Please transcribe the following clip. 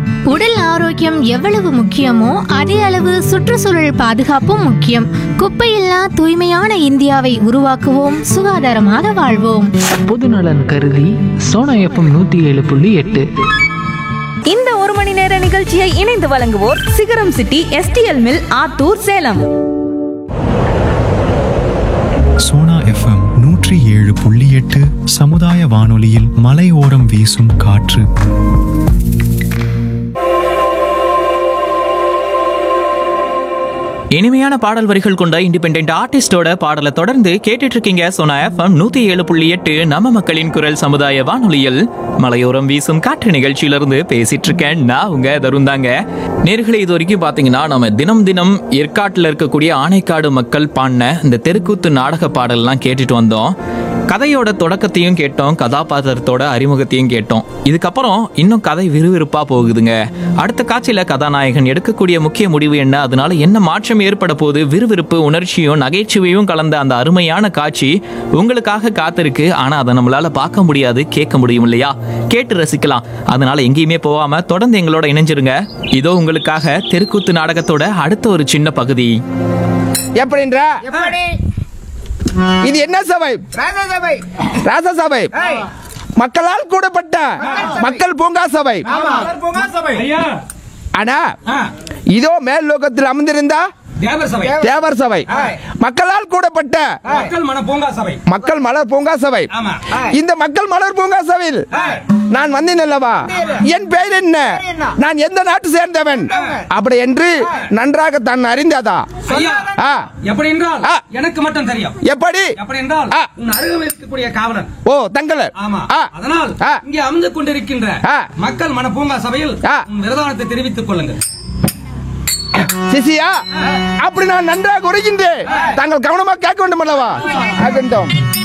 உடல் ஆரோக்கியம் எவ்வளவு முக்கியமோ அதே அளவு சுற்றுச்சூழல் பாதுகாப்பும் முக்கியம் குப்பையில்லா தூய்மையான இந்தியாவை உருவாக்குவோம் சுகாதாரமாக வாழ்வோம் பொதுநலன் கருதி சோனா எஃப்எம் நூற்றி ஏழு புள்ளி எட்டு இந்த ஒரு மணி நேர நிகழ்ச்சியை இணைந்து வழங்குவோர் Sigaram city STL mill Attur Salem Sona FM நூற்றி ஏழு புள்ளி எட்டு சமுதாய வானொலியில் மலையோரம் வீசும் காற்று இனிமையான பாடல் வரிகள் கொண்ட இண்டிபெண்ட் ஆர்டிஸ்டோட பாடலை தொடர்ந்து கேட்டுட்டு இருக்கீங்க சோனா எஃப்எம் நூத்தி ஏழு புள்ளி எட்டு நம்ம மக்களின் குரல் சமுதாய வானொலியில் மலையோரம் வீசும் காற்று நிகழ்ச்சியிலிருந்து பேசிட்டு இருக்கேன் நான் உங்க தருந்தாங்க நேர்களை இது வரைக்கும் பாத்தீங்கன்னா நம்ம தினம் தினம் ஏற்காட்டில் இருக்கக்கூடிய ஆனைக்காடு மக்கள் பாடின இந்த தெருக்கூத்து நாடக பாடல்லாம் கேட்டுட்டு வந்தோம் கதையோட தொடக்கத்தையும் கேட்டோம் கதாபாத்திரத்தோட அறிமுகத்தையும் கேட்டோம் இதுக்கப்புறம் இன்னும் கதை விறுவிறுப்பா போகுதுங்க அடுத்த காட்சியில கதாநாயகன் எடுக்கக்கூடிய முக்கிய முடிவு என்ன அதனால என்ன மாற்றம் ஏற்பட போகுது விறுவிறுப்பு உணர்ச்சியும் நகைச்சுவையும் கலந்த அந்த அருமையான காட்சி உங்களுக்காக காத்திருக்கு ஆனா அதை நம்மளால பார்க்க முடியாது கேட்க முடியும் இல்லையா கேட்டு ரசிக்கலாம் அதனால எங்கேயுமே போகாம தொடர்ந்து எங்களோட இணைஞ்சிருங்க இதோ உங்களுக்காக தெருக்கூத்து நாடகத்தோட அடுத்த ஒரு சின்ன பகுதி எப்படின்றா இது என்ன சபை ராசசபை மக்களால் கூடப்பட்ட மக்கள் பூங்கா சபை ஆனா இதோ மேல் லோகத்தில் அமர்ந்திருந்தா தேவர் சபை மக்களால் கூடப்பட்ட மக்கள் மன பூங்கா சபை மக்கள் மலர் பூங்கா சபை ஆமா. இந்த மக்கள் மலர் பூங்கா சபையில் நான் வந்தேன் அல்லவா என் பெயர் என்ன நான் எந்த நாட்டு சேர்ந்தவன் அப்படி என்று நன்றாக தான் அறிந்ததா ஐயா ஆ, எப்படி என்றால் ஆ. எனக்கு மட்டும் தெரியும் எப்படி எப்படி என்றால் ஆ. உன் அருகில் இருக்கக்கூடிய காவலன் ஓ தங்களர் ஆமா ஆ, அதனால் ஆ. இங்கே அமர்ந்து கொண்டிருக்கின்ற ஆ. மக்கள் மன பூங்கா சபையில் ஆ. உன் விரதானத்தை தெரிவித்துக் கொள்ளுங்கள் சிசியா அப்படி நான் நன்றாக உரைகின்றேன் தாங்கள் கவனமாக கேட்க வேண்டும் அல்லவா ஆகட்டும்